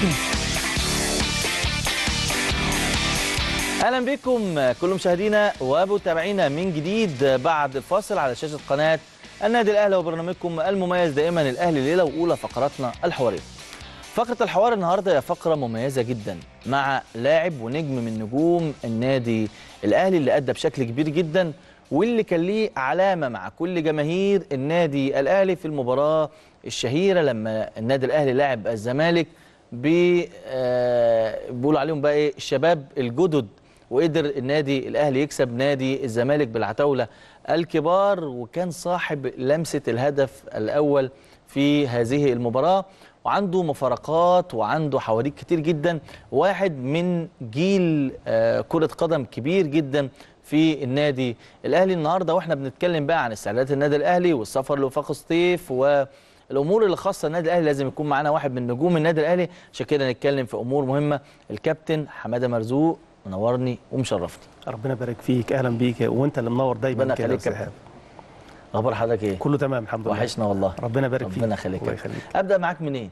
اهلا بكم كل مشاهدينا ومتابعينا من جديد بعد الفاصل على شاشه قناه النادي الاهلي وبرنامجكم المميز دائما الاهلي ليله واولى فقراتنا الحواريه. فقره الحوار النهارده هي فقره مميزه جدا مع لاعب ونجم من نجوم النادي الاهلي اللي ادى بشكل كبير جدا واللي كان ليه علامه مع كل جماهير النادي الاهلي في المباراه الشهيره لما النادي الاهلي لاعب الزمالك بي آه بيقولوا عليهم بقى ايه الشباب الجدد وقدر النادي الاهلي يكسب نادي الزمالك بالعتاوله الكبار وكان صاحب لمسه الهدف الاول في هذه المباراه وعنده مفارقات وعنده حواديت كتير جدا واحد من جيل آه كره قدم كبير جدا في النادي الاهلي النهارده واحنا بنتكلم بقى عن استعدادات النادي الاهلي والسفر لوفاق سطيف و الامور اللي خاصه النادي الاهلي لازم يكون معانا واحد من نجوم النادي الاهلي عشان كده نتكلم في امور مهمه الكابتن حماده مرزوق منورني ومشرفني ربنا يبارك فيك اهلا بيك وانت اللي منور دايما ربنا كده يخليك يا يا أستاذ كابتن اخبار حضرتك ايه كله تمام الحمد لله وحشنا والله ربنا يبارك فيك ربنا يخليك الله يا كابتن. يخليك ابدا معاك منين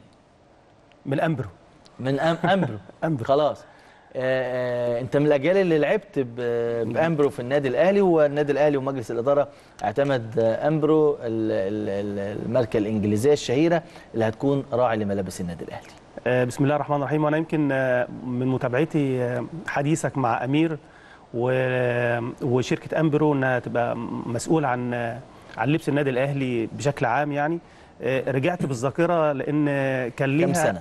من امبرو من أم امبرو امبرو خلاص آه، آه، انت من الاجيال اللي لعبت ب- بامبرو في النادي الاهلي والنادي الاهلي ومجلس الاداره اعتمد آه، امبرو ال- ال- ال- الماركه الانجليزيه الشهيره اللي هتكون راعي لملابس النادي الاهلي آه، بسم الله الرحمن الرحيم وانا يمكن آه، من متابعتي آه، حديثك مع امير و- وشركه امبرو انها تبقى مسؤول عن آه، عن لبس النادي الاهلي بشكل عام يعني آه، رجعت بالذاكره لان كان ليها كم سنه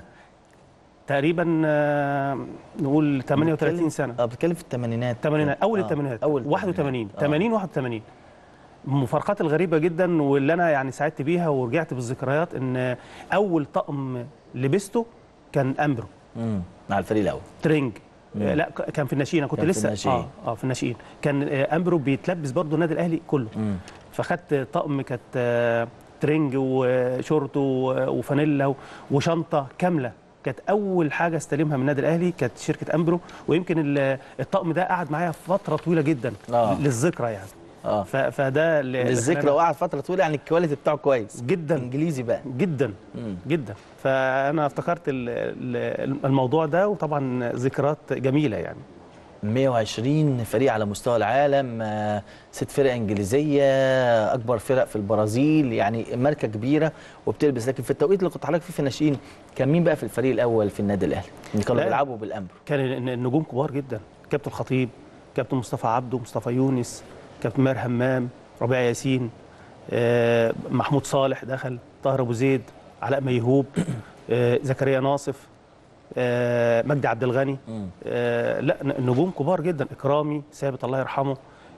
تقريبا آه، نقول 38 سنه اه بتتكلم في الثمانينات الثمانينات اول آه، الثمانينات اول 81 آه. 80 81 المفارقات الغريبه جدا واللي انا يعني سعدت بيها ورجعت بالذكريات ان اول طقم لبسته كان امبرو امم مع الفريق الاول ترينج مم. آه لا ك- كان في الناشئين انا كنت كان في لسه الناشئين. اه اه في الناشئين كان آه امبرو بيتلبس برضه النادي الاهلي كله امم فخدت طقم كانت آه، ترنج وشورت و- وفانيلا و- وشنطه كامله كانت اول حاجه استلمها من النادي الاهلي كانت شركه امبرو ويمكن ال- الطقم ده قعد معايا فتره طويله جدا آه. للذكرى يعني اه ف- فده ل- للذكرى خلاني- وقعد فتره طويله يعني الكواليتي بتاعه كويس جدا انجليزي بقى جدا مم. جدا فانا افتكرت ال- ال- الموضوع ده وطبعا ذكريات جميله يعني 120 فريق على مستوى العالم آه، ست فرق انجليزيه اكبر فرق في البرازيل يعني ماركه كبيره وبتلبس لكن في التوقيت اللي كنت حضرتك فيه في الناشئين كان مين بقى في الفريق الاول في النادي الاهلي اللي كانوا لا. بيلعبوا بالامبرو كان الن- النجوم كبار جدا كابتن الخطيب كابتن مصطفى عبده مصطفى يونس كابتن ماهر همام ربيع ياسين آه، محمود صالح دخل طاهر ابو زيد علاء ميهوب آه، زكريا ناصف آه، مجدي عبد الغني مم. آه، لا ن- نجوم كبار جدا اكرامي ثابت الله يرحمه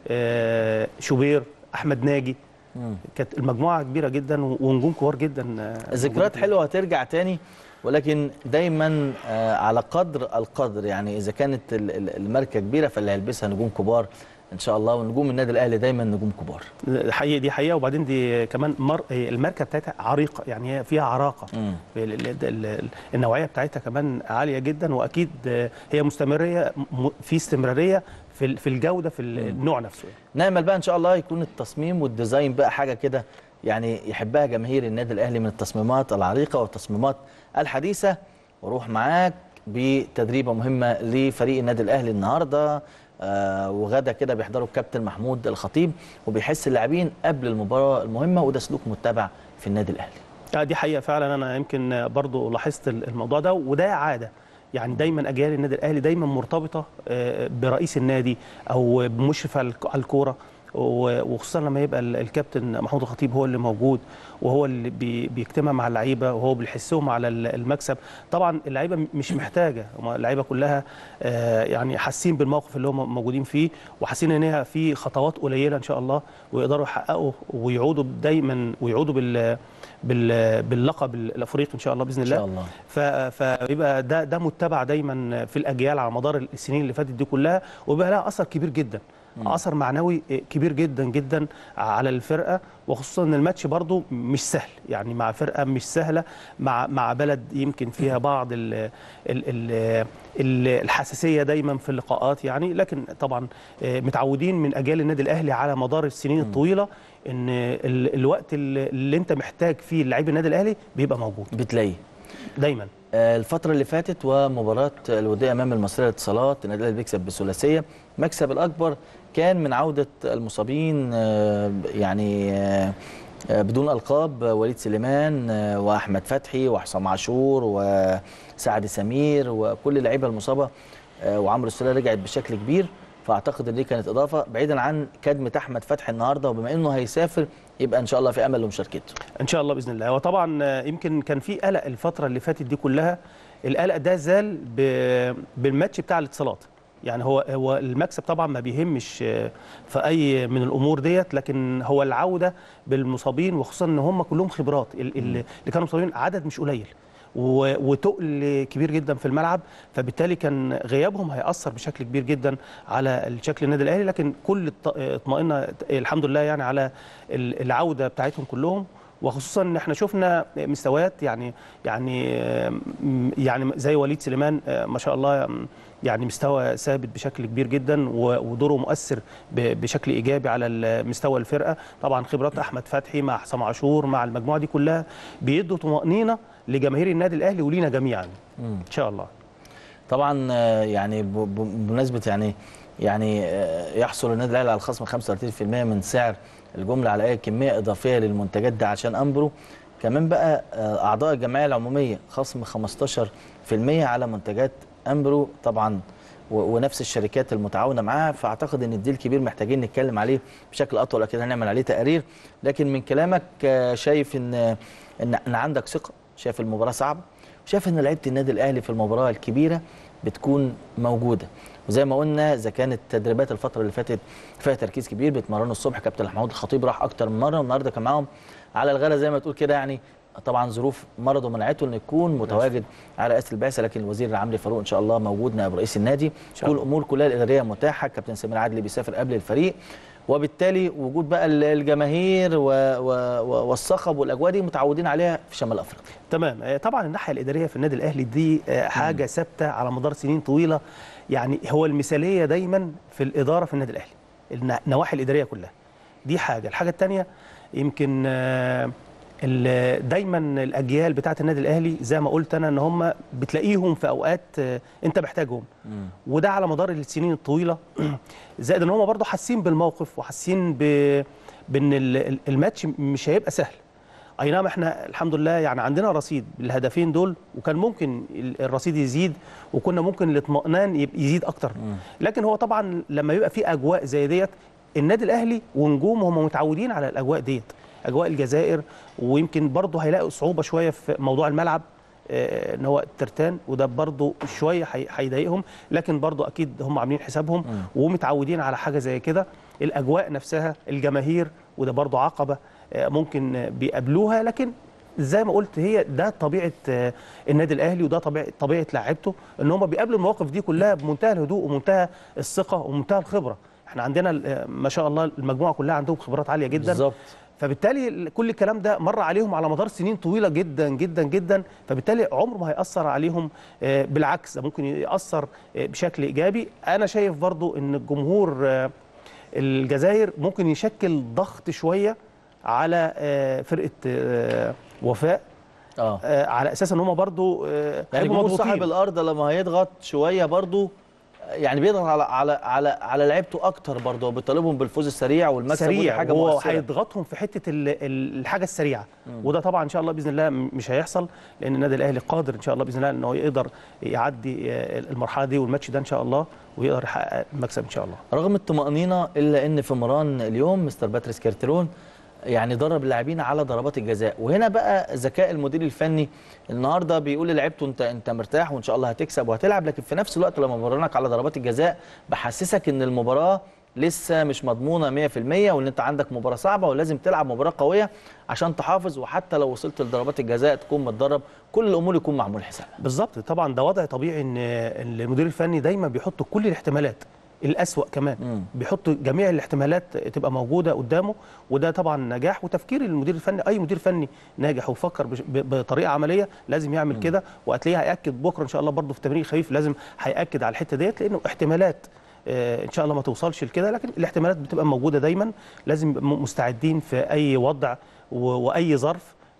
آه، شوبير احمد ناجي مم. كانت المجموعه كبيره جدا و- ونجوم كبار جدا آه، ذكريات موجودين. حلوه هترجع تاني ولكن دايما آه، على قدر القدر يعني اذا كانت ال- ال- الماركه كبيره فاللي هيلبسها نجوم كبار ان شاء الله ونجوم النادي الاهلي دايما نجوم كبار حقيقة دي حقيقه وبعدين دي كمان مر... الماركه بتاعتها عريقه يعني هي فيها عراقه مم. ال- ال- ال- ال- النوعيه بتاعتها كمان عاليه جدا واكيد هي مستمريه م- في استمراريه في ال- في الجوده في ال- النوع نفسه يعني. نامل بقى ان شاء الله يكون التصميم والديزاين بقى حاجه كده يعني يحبها جماهير النادي الاهلي من التصميمات العريقه والتصميمات الحديثه واروح معاك بتدريبه مهمه لفريق النادي الاهلي النهارده آه وغدا كده بيحضروا الكابتن محمود الخطيب وبيحس اللاعبين قبل المباراه المهمه وده سلوك متبع في النادي الاهلي آه دي حقيقه فعلا انا يمكن برضو لاحظت ال- الموضوع ده وده عاده يعني دايما اجيال النادي الاهلي دايما مرتبطه آه، برئيس النادي او بمشرف على الك- على الكوره و- وخصوصا لما يبقى ال- الكابتن محمود الخطيب هو اللي موجود وهو اللي بي- بيجتمع مع اللعيبه وهو بيحسهم على ال- المكسب طبعا اللعيبه م- مش محتاجه هم اللعيبه كلها آه، يعني حاسين بالموقف اللي هم موجودين فيه وحاسين ان هي في خطوات قليله ان شاء الله ويقدروا يحققوا ويعودوا دايما ويعودوا بال بال- باللقب الافريقي ان شاء الله باذن ان الله شاء الله ف- فيبقى ده ده متبع دايما في الاجيال على مدار السنين اللي فاتت دي كلها وبقى لها اثر كبير جدا اثر معنوي كبير جدا جدا على الفرقه وخصوصا ان الماتش برضو مش سهل يعني مع فرقه مش سهله مع مع بلد يمكن فيها بعض ال ال ال ال الحساسيه دايما في اللقاءات يعني لكن طبعا آه، متعودين من اجيال النادي الاهلي على مدار السنين الطويله ان ال- الوقت اللي اللي انت محتاج فيه لعيب النادي الاهلي بيبقى موجود بتلاقيه دايما آه، الفترة اللي فاتت ومباراة الودية أمام المصرية للاتصالات النادي الأهلي بيكسب بثلاثية المكسب الأكبر كان من عودة المصابين آه، يعني آه، آه، بدون ألقاب آه، وليد سليمان آه، وأحمد فتحي وحسام عاشور وسعد سمير وكل اللعيبة المصابة آه، وعمرو السولية رجعت بشكل كبير فاعتقد ان دي كانت اضافه بعيدا عن كدمه احمد فتحي النهارده وبما انه هيسافر يبقى ان شاء الله في امل لمشاركته ان شاء الله باذن الله وطبعا آه، يمكن كان في قلق الفتره اللي فاتت دي كلها القلق ده زال ب- بالماتش بتاع الاتصالات يعني هو هو المكسب طبعا ما بيهمش آه، في اي من الامور ديت لكن هو العوده بالمصابين وخصوصا ان هم كلهم خبرات ال- ال- اللي كانوا مصابين عدد مش قليل و- وتقل كبير جدا في الملعب فبالتالي كان غيابهم هيأثر بشكل كبير جدا على الشكل النادي الاهلي لكن كل الط- اطمئنا الحمد لله يعني على ال- العوده بتاعتهم كلهم وخصوصا ان احنا شفنا مستويات يعني يعني آم، يعني زي وليد سليمان آه، ما شاء الله آم، يعني مستوى ثابت بشكل كبير جدا و- ودوره مؤثر ب- بشكل ايجابي على ال- مستوى الفرقه طبعا خبرات احمد فتحي مع حسام عاشور مع المجموعه دي كلها بيدوا طمانينه لجماهير النادي الاهلي ولينا جميعا ان شاء الله طبعا آه، يعني ب- ب- بمناسبه يعني يعني آه، يحصل النادي الاهلي على الخصم 35% من سعر الجمله على اي كميه اضافيه للمنتجات ده عشان امبرو كمان بقى آه، اعضاء الجمعيه العموميه خصم 15% على منتجات امبرو طبعا و- ونفس الشركات المتعاونه معاها فاعتقد ان الديل كبير محتاجين نتكلم عليه بشكل اطول اكيد هنعمل عليه تقارير لكن من كلامك آه، شايف ان ان ان عندك ثقه شايف المباراه صعبه شايف ان لعيبه النادي الاهلي في المباراه الكبيره بتكون موجوده وزي ما قلنا اذا كانت تدريبات الفتره اللي فاتت فيها تركيز كبير بيتمرنوا الصبح كابتن محمود الخطيب راح اكتر من مره والنهارده كان معاهم على الغلا زي ما تقول كده يعني طبعا ظروف مرضه منعته انه يكون متواجد على رئاسه البعثه لكن الوزير عمرو فاروق ان شاء الله موجود نائب رئيس النادي شاء كل الله. الامور كلها الاداريه متاحه كابتن سمير عدلي بيسافر قبل الفريق وبالتالي وجود بقى الجماهير و... و... و... والصخب والاجواء دي متعودين عليها في شمال افريقيا تمام آه، طبعا الناحيه الاداريه في النادي الاهلي دي آه، حاجه ثابته على مدار سنين طويله يعني هو المثاليه دايما في الاداره في النادي الاهلي النا- النواحي الاداريه كلها دي حاجه الحاجه الثانيه يمكن آه، ال- دايما الاجيال بتاعه النادي الاهلي زي ما قلت انا ان هم بتلاقيهم في اوقات آه، انت محتاجهم وده على مدار السنين الطويله زائد ان هم برضه حاسين بالموقف وحاسين ب... بان ال- ال- الماتش مش هيبقى سهل اي نعم احنا الحمد لله يعني عندنا رصيد بالهدفين دول وكان ممكن ال- الرصيد يزيد وكنا ممكن الاطمئنان يب- يزيد اكتر لكن هو طبعا لما يبقى في اجواء زي ديت النادي الاهلي ونجومه هم متعودين على الاجواء ديت اجواء الجزائر ويمكن برضه هيلاقوا صعوبه شويه في موضوع الملعب آه، ان هو الترتان وده برضه شويه هي- هيضايقهم لكن برضه اكيد هم عاملين حسابهم ومتعودين على حاجه زي كده الاجواء نفسها الجماهير وده برضه عقبه آه، ممكن آه، بيقابلوها لكن زي ما قلت هي ده طبيعه آه، النادي الاهلي وده طبيعه طبيعه لاعيبته ان هم بيقابلوا المواقف دي كلها بمنتهى الهدوء ومنتهى الثقه ومنتهى الخبره احنا عندنا آه، ما شاء الله المجموعه كلها عندهم خبرات عاليه جدا بالظبط فبالتالي ال- كل الكلام ده مر عليهم على مدار سنين طويله جدا جدا جدا فبالتالي عمره ما هيأثر عليهم آه، بالعكس ده ممكن يأثر آه، بشكل ايجابي انا شايف برضو ان الجمهور آه، الجزائر ممكن يشكل ضغط شويه على آه، فرقه آه، وفاء اه آه، على اساس ان هم برضو آه، يعني هيبقوا جمهور مضغوطين. صاحب الارض لما هيضغط شويه برضو يعني بيضغط على على على على لعيبته اكتر برضه وبيطالبهم بالفوز السريع والمكسب ودي سريع حاجه هو مؤثره هيضغطهم في حته ال- ال- الحاجه السريعه وده طبعا ان شاء الله باذن الله م- مش هيحصل لان النادي الاهلي قادر ان شاء الله باذن الله ان هو يقدر يعدي آه، المرحله دي والماتش ده ان شاء الله ويقدر يحقق المكسب ان شاء الله رغم الطمأنينة إلا إن في مران اليوم مستر باتريس كارترون يعني درب اللاعبين على ضربات الجزاء وهنا بقى ذكاء المدير الفني النهارده بيقول للعيبته انت انت مرتاح وان شاء الله هتكسب وهتلعب لكن في نفس الوقت لما بمرنك على ضربات الجزاء بحسسك ان المباراه لسه مش مضمونه 100% وان انت عندك مباراه صعبه ولازم تلعب مباراه قويه عشان تحافظ وحتى لو وصلت لضربات الجزاء تكون متدرب كل الامور يكون معمول حسابها بالظبط طبعا ده وضع طبيعي ان إن المدير الفني دايما بيحط كل الاحتمالات الأسوأ كمان مم. بيحط جميع الاحتمالات تبقى موجوده قدامه وده طبعا نجاح وتفكير المدير الفني اي مدير فني ناجح وفكر بش- ب- بطريقه عمليه لازم يعمل كده وهتلاقيه هياكد بكره ان شاء الله برضه في التمرين الخفيف لازم هياكد على الحته ديت لانه احتمالات آه، ان شاء الله ما توصلش لكده لكن الاحتمالات بتبقى موجوده دايما لازم نبقى م- مستعدين في اي وضع و- واي ظرف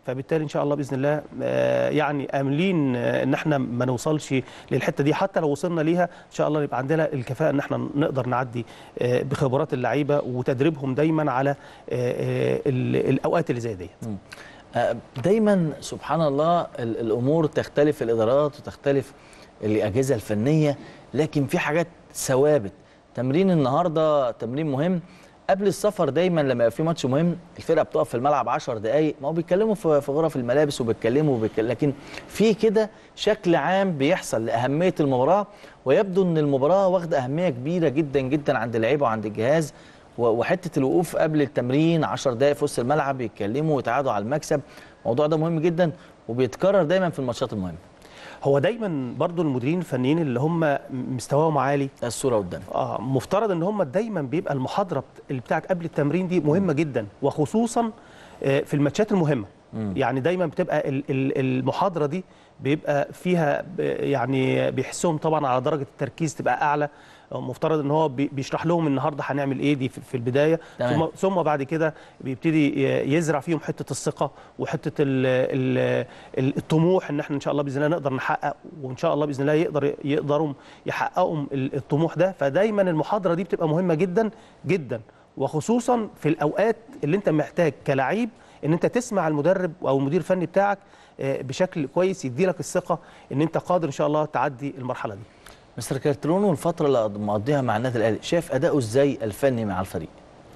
فبالتالي ان شاء الله باذن الله آه، يعني املين آه، ان احنا ما نوصلش للحته دي حتى لو وصلنا ليها ان شاء الله يبقى عندنا الكفاءه ان احنا نقدر نعدي آه، بخبرات اللعيبه وتدريبهم دايما على آه، آه، ال- الاوقات اللي زي ديت آه، دايما سبحان الله ال- الامور تختلف الادارات وتختلف الاجهزه الفنيه لكن في حاجات ثوابت تمرين النهارده تمرين مهم قبل السفر دايما لما يبقى في ماتش مهم الفرقه بتقف في الملعب 10 دقائق ما هو بيتكلموا في في غرف الملابس وبيتكلموا وبيتكلموا لكن في كده شكل عام بيحصل لاهميه المباراه ويبدو ان المباراه واخده اهميه كبيره جدا جدا عند اللعيبه وعند الجهاز و- وحته الوقوف قبل التمرين 10 دقائق في وسط الملعب يتكلموا ويتعادوا على المكسب الموضوع ده مهم جدا وبيتكرر دايما في الماتشات المهمه هو دايما برضو المديرين الفنيين اللي هم مستواهم عالي ده الصوره قدامي اه مفترض ان هم دايما بيبقى المحاضره بت- اللي بتاعت قبل التمرين دي مهمه جدا وخصوصا آه، في الماتشات المهمه يعني دايما بتبقى ال- ال- المحاضره دي بيبقى فيها ب- يعني بيحسهم طبعا على درجه التركيز تبقى اعلى آه، مفترض ان هو بي- بيشرح لهم النهارده هنعمل ايه دي في في البدايه تمام. ثم ثم بعد كده بيبتدي ي- يزرع فيهم حته الثقه وحته ال ال ال- الطموح ان احنا ان شاء الله باذن الله نقدر نحقق وان شاء الله باذن الله يقدر يقدروا يحققوا ال- الطموح ده فدايما المحاضره دي بتبقى مهمه جدا جدا وخصوصا في الاوقات اللي انت محتاج كلاعب ان انت تسمع المدرب او المدير الفني بتاعك آه، بشكل كويس يديلك الثقه ان انت قادر ان شاء الله تعدي المرحله دي مستر كارترونو الفتره اللي مقضيها مع النادي الاهلي شايف اداؤه ازاي الفني مع الفريق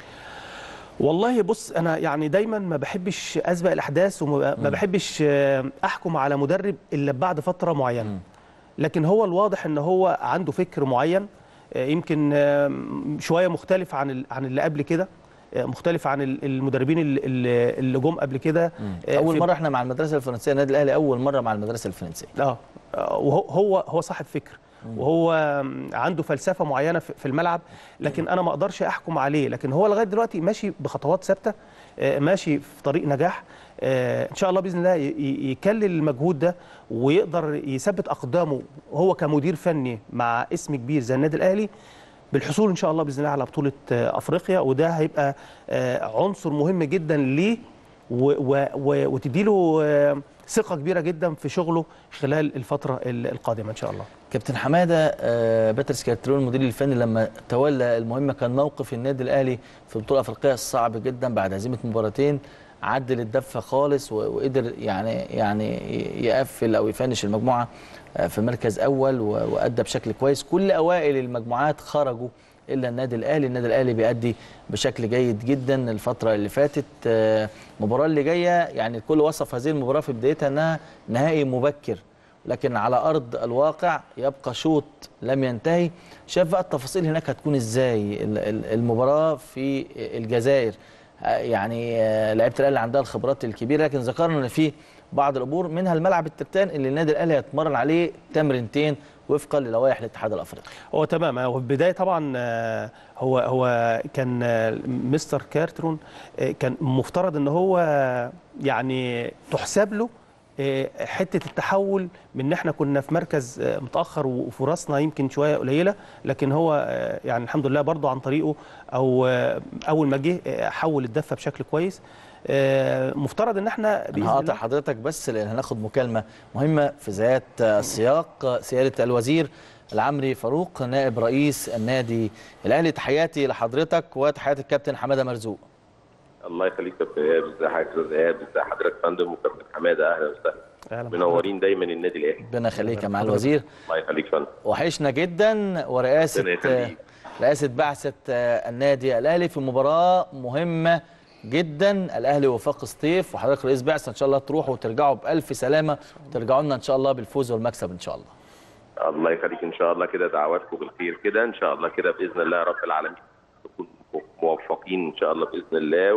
والله بص انا يعني دايما ما بحبش اسبق الاحداث وما ما بحبش آه، احكم على مدرب الا بعد فتره معينه لكن هو الواضح ان هو عنده فكر معين آه، يمكن آه، شويه مختلف عن ال- عن اللي قبل كده آه، مختلف عن ال- المدربين اللي- اللي اللي جم قبل كده آه، اول في- مره احنا مع المدرسه الفرنسيه النادي الاهلي اول مره مع المدرسه الفرنسيه اه آه، وهو هو هو صاحب فكر وهو آم، عنده فلسفه معينه في في الملعب لكن انا ما اقدرش احكم عليه لكن هو لغايه دلوقتي ماشي بخطوات ثابته آه، ماشي في طريق نجاح آه، ان شاء الله باذن الله ي- ي- يكلل المجهود ده ويقدر يثبت اقدامه هو كمدير فني مع اسم كبير زي النادي الاهلي بالحصول ان شاء الله باذن الله على بطوله آه، افريقيا وده هيبقى آه، عنصر مهم جدا ليه و- و- و- وتديله آه، ثقه كبيره جدا في شغله خلال الفتره ال- القادمه ان شاء الله كابتن حماده آه، باتريس كارترون المدير الفني لما تولى المهمه كان موقف النادي الاهلي في البطوله الافريقيه صعب جدا بعد هزيمه مباراتين عدل الدفه خالص و- وقدر يعني يعني يقفل او يفنش المجموعه آه، في مركز اول و- وادى بشكل كويس كل اوائل المجموعات خرجوا الا النادي الاهلي النادي الاهلي بيأدي بشكل جيد جدا الفتره اللي فاتت آه، المباراه اللي جايه يعني الكل وصف هذه المباراه في بدايتها انها نهائي مبكر لكن على ارض الواقع يبقى شوط لم ينتهي شايف بقى التفاصيل هناك هتكون ازاي ال- ال- المباراه في الجزائر آه، يعني آه، لعيبه الاهلي عندها الخبرات الكبيره لكن ذكرنا ان في بعض الامور منها الملعب الترتان اللي النادي الاهلي هيتمرن عليه تمرينتين وفقا للوائح الاتحاد الافريقي هو تمام هو في البدايه طبعا آه، هو هو كان آه، مستر كارترون آه، كان مفترض ان هو آه، يعني تحسب له آه، حته التحول من ان احنا كنا في مركز آه، متاخر وفرصنا يمكن شويه قليله لكن هو آه، يعني الحمد لله برضه عن طريقه او آه، اول ما جه آه، حول الدفه بشكل كويس آه، مفترض ان احنا بإذن انا هقطع الله- حضرتك بس لان هناخد مكالمه مهمه في ذات السياق سياده الوزير العمري فاروق نائب رئيس النادي الاهلي تحياتي لحضرتك وتحيات الكابتن حماده مرزوق الله يخليك يا كابتن ايهاب ازي حضرتك يا استاذ ايهاب ازي حضرتك يا فندم وكابتن حماده اهلا وسهلا أهلا منورين دايما النادي الاهلي ربنا يخليك يا مع الوزير الله يخليك يا فندم وحشنا جدا ورئاسه ربنا يخليك. رئاسه بعثه النادي الاهلي في مباراه مهمه جدا الاهلي وفاق سطيف وحضرتك رئيس بعثه ان شاء الله تروحوا وترجعوا بالف سلامه وترجعوا لنا ان شاء الله بالفوز والمكسب ان شاء الله الله يخليك ان شاء الله كده دعواتكم بالخير كده ان شاء الله كده باذن الله رب العالمين نكون موفقين ان شاء الله باذن الله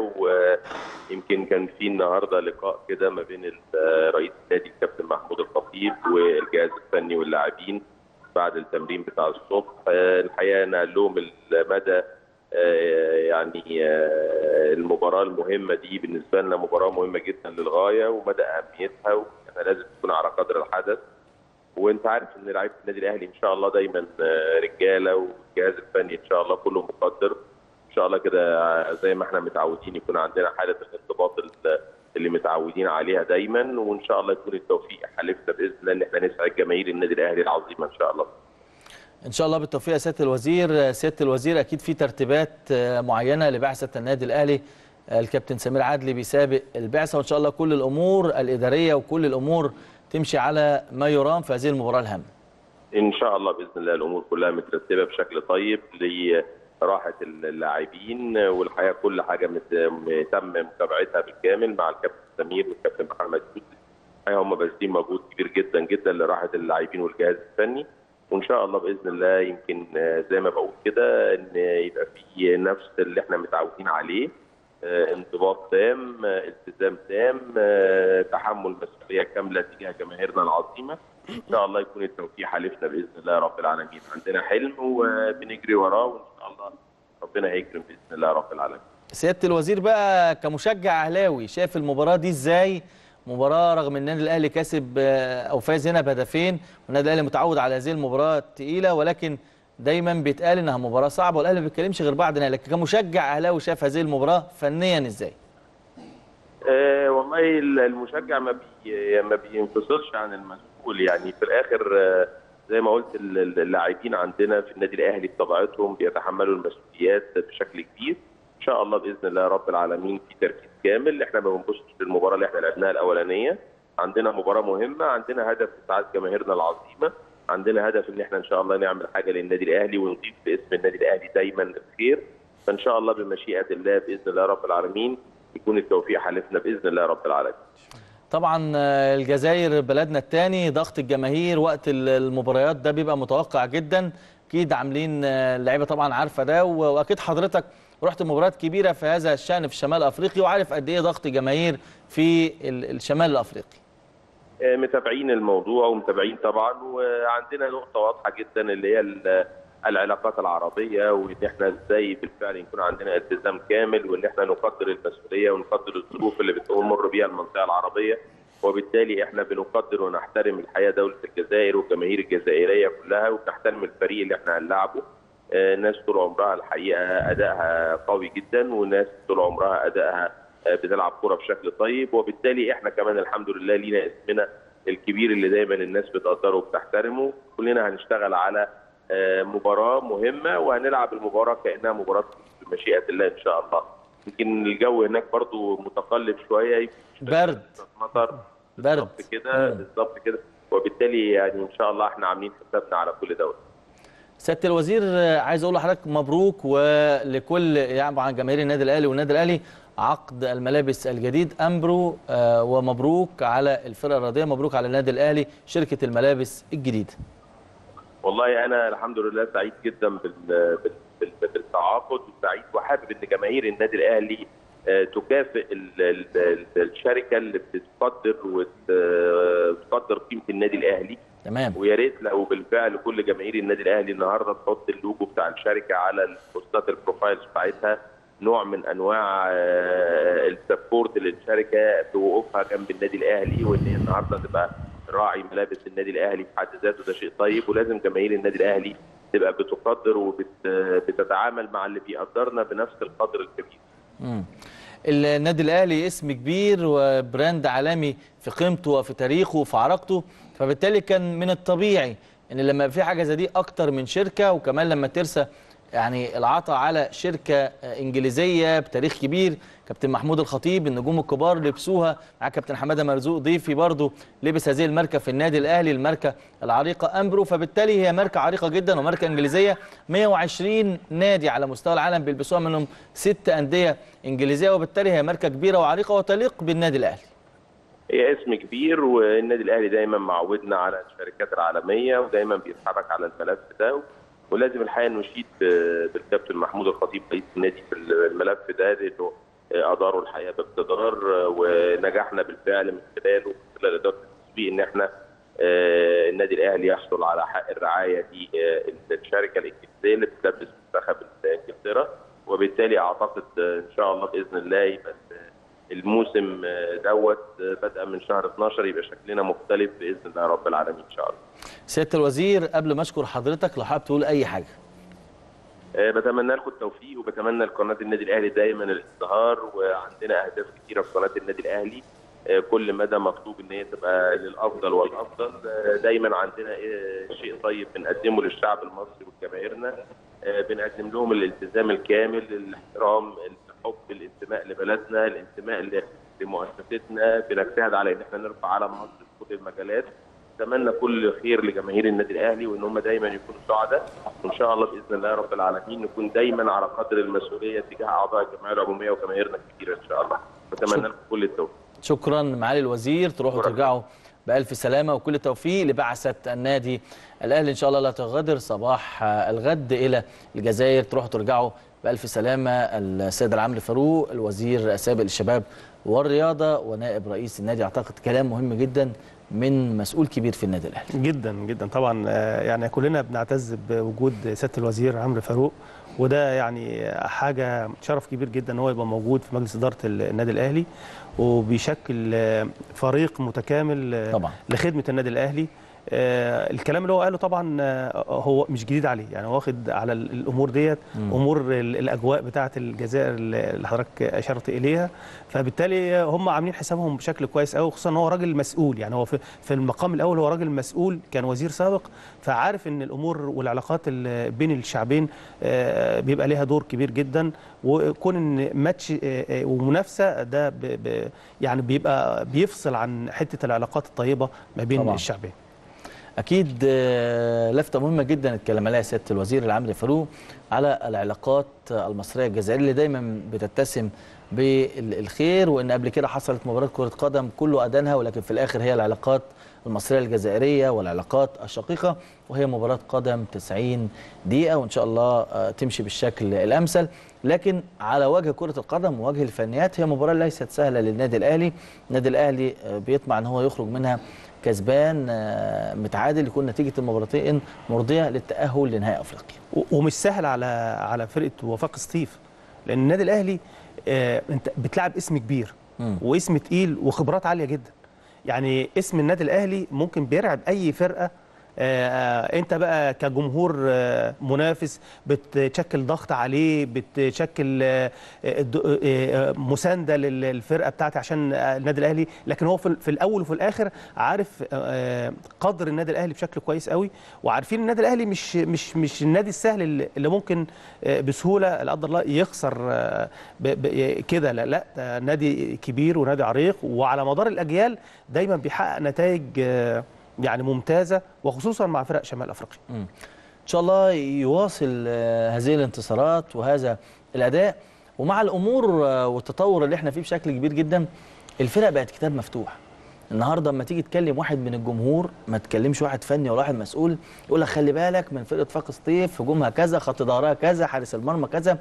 ويمكن كان في النهارده لقاء كده ما بين ال- رئيس النادي الكابتن محمود الخطيب والجهاز الفني واللاعبين بعد التمرين بتاع الصبح آه، الحقيقه نقل لهم المدى آه، يعني آه، المباراه المهمه دي بالنسبه لنا مباراه مهمه جدا للغايه ومدى اهميتها واحنا لازم نكون على قدر الحدث وانت عارف ان لعيبه النادي الاهلي ان شاء الله دايما آه، رجاله والجهاز الفني ان شاء الله كله مقدر ان شاء الله كده آه، زي ما احنا متعودين يكون عندنا حاله الانضباط ال- اللي متعودين عليها دايما وان شاء الله يكون التوفيق حالفنا باذن الله ان احنا نسعد جماهير النادي الاهلي العظيمه ان شاء الله ان شاء الله بالتوفيق يا سياده الوزير سياده الوزير اكيد في ترتيبات آه، معينه لبعثه النادي الاهلي آه، الكابتن سمير عدلي بيسابق البعثه وان شاء الله كل الامور الاداريه وكل الامور تمشي على ما يرام في هذه المباراه الهامه ان شاء الله باذن الله الامور كلها مترتبه بشكل طيب لراحه اللاعبين والحقيقه كل حاجه مت- تم متابعتها بالكامل مع الكابتن سمير والكابتن محمد يوسف الحقيقه هم باذلين مجهود كبير جدا جدا لراحه اللاعبين والجهاز الفني وان شاء الله باذن الله يمكن آه، زي ما بقول كده ان يبقى في نفس اللي احنا متعودين عليه آه، انضباط تام آه، التزام تام آه، تحمل مسؤوليه كامله تجاه جماهيرنا العظيمه ان شاء الله يكون التوفيق حالفنا باذن الله رب العالمين عندنا حلم وبنجري وراه وان شاء الله ربنا هيكرم باذن الله رب العالمين سياده الوزير بقى كمشجع اهلاوي شايف المباراه دي ازاي مباراه رغم ان النادي الاهلي كسب آه، او فاز هنا بهدفين والنادي الاهلي متعود على هذه المباراه الثقيله ولكن دايما بيتقال انها مباراه صعبه والاهلي ما بيتكلمش غير بعد نهائي لكن كمشجع اهلاوي شاف هذه المباراه فنيا ازاي آه والله المشجع ما بي ما بينفصلش عن المسؤول يعني في الاخر آه زي ما قلت ال- ال- اللاعبين عندنا في النادي الاهلي بطبيعتهم بيتحملوا المسؤوليات بشكل كبير ان شاء الله باذن الله رب العالمين في تركيز كامل احنا ما بنبصش للمباراه اللي احنا لعبناها الاولانيه عندنا مباراه مهمه عندنا هدف اسعاد جماهيرنا العظيمه عندنا هدف ان احنا ان شاء الله نعمل حاجه للنادي الاهلي ونضيف باسم النادي الاهلي دايما الخير فان شاء الله بمشيئه الله باذن الله رب العالمين يكون التوفيق حالفنا باذن الله رب العالمين طبعا آه، الجزائر بلدنا الثاني ضغط الجماهير وقت ال- المباريات ده بيبقى متوقع جدا اكيد عاملين آه، اللعيبه طبعا عارفه ده و- واكيد حضرتك رحت مباريات كبيره في هذا الشان في الشمال الافريقي وعارف قد ايه ضغط جماهير في ال- الشمال الافريقي آه، متابعين الموضوع ومتابعين طبعا وعندنا نقطه واضحه جدا اللي هي ال- العلاقات العربيه وان احنا ازاي بالفعل يكون عندنا التزام كامل وان احنا نقدر المسؤوليه ونقدر الظروف اللي بتمر بيها المنطقه العربيه وبالتالي احنا بنقدر ونحترم الحقيقه دوله الجزائر والجماهير الجزائريه كلها وبنحترم الفريق اللي احنا هنلعبه آه، ناس طول عمرها الحقيقه ادائها قوي جدا وناس طول عمرها ادائها آه، بتلعب كوره بشكل طيب وبالتالي احنا كمان الحمد لله لينا اسمنا الكبير اللي دايما الناس بتقدره وبتحترمه كلنا هنشتغل على آه، مباراه مهمه وهنلعب المباراه كانها مباراه بمشيئه الله ان شاء الله يمكن الجو هناك برضو متقلب شويه يمكن برد. مطر برد بالظبط كده مم. بالظبط كده وبالتالي يعني ان شاء الله احنا عاملين حسابنا على كل دوت سياده الوزير آه، عايز اقول لحضرتك مبروك ولكل يعني طبعا جماهير النادي الاهلي والنادي الاهلي عقد الملابس الجديد امبرو آه، ومبروك على الفرقه الرياضيه مبروك على النادي الاهلي شركه الملابس الجديده والله انا الحمد لله سعيد جدا بال بال- بال- بالتعاقد وسعيد وحابب ان جماهير النادي الاهلي آه، تكافئ ال- ال- ال- الشركه اللي بتقدر وتقدر قيمه النادي الاهلي تمام ويا ريت لو بالفعل كل جماهير النادي الاهلي النهارده تحط اللوجو بتاع الشركه على البوستات البروفايلز بتاعتها نوع من انواع آه، السبورت للشركه بوقوفها جنب النادي الاهلي وان هي النهارده تبقى راعي ملابس النادي الاهلي في حد ذاته ده شيء طيب ولازم جماهير النادي الاهلي تبقى بتقدر وبتتعامل مع اللي بيقدرنا بنفس القدر الكبير. مم. النادي الاهلي اسم كبير وبراند عالمي في قيمته وفي تاريخه وفي عراقته فبالتالي كان من الطبيعي ان لما في حاجه زي دي اكتر من شركه وكمان لما ترسى يعني العطاء على شركه انجليزيه بتاريخ كبير كابتن محمود الخطيب النجوم الكبار لبسوها مع كابتن حماده مرزوق ضيفي برضه لبس هذه الماركه في النادي الاهلي الماركه العريقه امبرو فبالتالي هي ماركه عريقه جدا وماركه انجليزيه 120 نادي على مستوى العالم بيلبسوها منهم ست انديه انجليزيه وبالتالي هي ماركه كبيره وعريقه وتليق بالنادي الاهلي هي اسم كبير والنادي الاهلي دايما معودنا على الشركات العالميه ودايما بيتحرك على الملف ده ولازم الحقيقه نشيد بالكابتن محمود الخطيب رئيس النادي في الملف ده لانه اداروا الحقيقه باقتدار ونجحنا بالفعل من خلاله من خلال اداره التسويق ان احنا النادي الاهلي يحصل على حق الرعايه دي الشركه الانجليزيه اللي بتلبس منتخب انجلترا وبالتالي اعتقد ان شاء الله باذن الله يبقى الموسم دوت بدءا من شهر 12 يبقى شكلنا مختلف باذن الله رب العالمين ان شاء الله. سياده الوزير قبل ما اشكر حضرتك لو حابب تقول اي حاجه. آه، بتمنى لكم التوفيق وبتمنى لقناه النادي الاهلي دايما الازدهار وعندنا اهداف كثيره في قناه النادي الاهلي آه، كل مدى مطلوب ان هي تبقى للافضل والافضل آه، دايما عندنا آه، شيء طيب بنقدمه للشعب المصري وجماهيرنا آه، بنقدم لهم الالتزام الكامل الاحترام الحب الانتماء لبلدنا الانتماء ل- لمؤسستنا بنجتهد على ان احنا نرفع علم مصر في كل المجالات اتمنى كل خير لجماهير النادي الاهلي وان هم دايما يكونوا سعداء وان شاء الله باذن الله رب العالمين نكون دايما على قدر المسؤوليه تجاه اعضاء الجمعيه العموميه وجماهيرنا الكبيره ان شاء الله بتمنى لكم كل التوفيق شكرا معالي الوزير تروحوا شكراً. ترجعوا بألف سلامة وكل التوفيق لبعثة النادي الأهلي إن شاء الله لا تغادر صباح آه، الغد إلى الجزائر تروحوا ترجعوا بألف سلامة السيد العمري فاروق الوزير السابق للشباب والرياضة ونائب رئيس النادي أعتقد كلام مهم جدا من مسؤول كبير في النادي الأهلي جدا جدا طبعا آه، يعني كلنا بنعتز بوجود سياده الوزير عمرو فاروق وده يعني حاجه شرف كبير جدا ان هو يبقى موجود في مجلس اداره النادي الاهلي وبيشكل آه، فريق متكامل آه، طبعا. لخدمه النادي الاهلي آه، الكلام اللي هو قاله طبعا آه، هو مش جديد عليه يعني هو واخد على ال- الامور ديت امور ال- الاجواء بتاعه الجزائر اللي حضرتك اشرت اليها فبالتالي هم عاملين حسابهم بشكل كويس قوي خصوصا ان هو راجل مسؤول يعني هو في في المقام الاول هو راجل مسؤول كان وزير سابق فعارف ان الامور والعلاقات ال- بين الشعبين آه، بيبقى ليها دور كبير جدا وكون ان ماتش آه، آه، ومنافسه ده ب- ب- يعني بيبقى بيفصل عن حته العلاقات الطيبه ما بين طبعاً. الشعبين أكيد آه، لفتة مهمة جدا اتكلم عليها سيادة الوزير العمري فاروق على العلاقات المصرية الجزائرية اللي دايما بتتسم بالخير وإن قبل كده حصلت مباراة كرة قدم كله أدانها ولكن في الآخر هي العلاقات المصرية الجزائرية والعلاقات الشقيقة وهي مباراة قدم 90 دقيقة وإن شاء الله آه، تمشي بالشكل الأمثل لكن على وجه كرة القدم ووجه الفنيات هي مباراة ليست سهلة للنادي الأهلي النادي الأهلي آه، بيطمع أن هو يخرج منها كسبان آه، متعادل يكون نتيجه المباراتين مرضيه للتاهل لنهائي افريقيا و- ومش سهل على على فرقه وفاق سطيف لان النادي الاهلي آه، انت بتلعب اسم كبير مم. واسم تقيل وخبرات عاليه جدا يعني اسم النادي الاهلي ممكن بيرعب اي فرقه آه، آه، انت بقى كجمهور آه، منافس بتشكل ضغط عليه بتشكل آه، آه، د- آه، مسانده لل- للفرقه بتاعتي عشان آه، النادي الاهلي لكن هو في في الاول وفي الاخر عارف آه، قدر النادي الاهلي بشكل كويس قوي وعارفين النادي الاهلي مش مش مش النادي السهل اللي اللي ممكن آه، بسهوله لا قدر الله يخسر آه، ب- ب- كده لا لا ده نادي كبير ونادي عريق وعلى مدار الاجيال دايما بيحقق نتائج آه، يعني ممتازه وخصوصا مع فرق شمال افريقيا ان شاء الله يواصل آه، هذه الانتصارات وهذا الاداء ومع الامور آه، والتطور اللي احنا فيه بشكل كبير جدا الفرق بقت كتاب مفتوح النهارده اما تيجي تكلم واحد من الجمهور ما تكلمش واحد فني ولا واحد مسؤول يقول لك خلي بالك من فرقه فاق سطيف هجومها كذا خط ظهرها كذا حارس المرمى كذا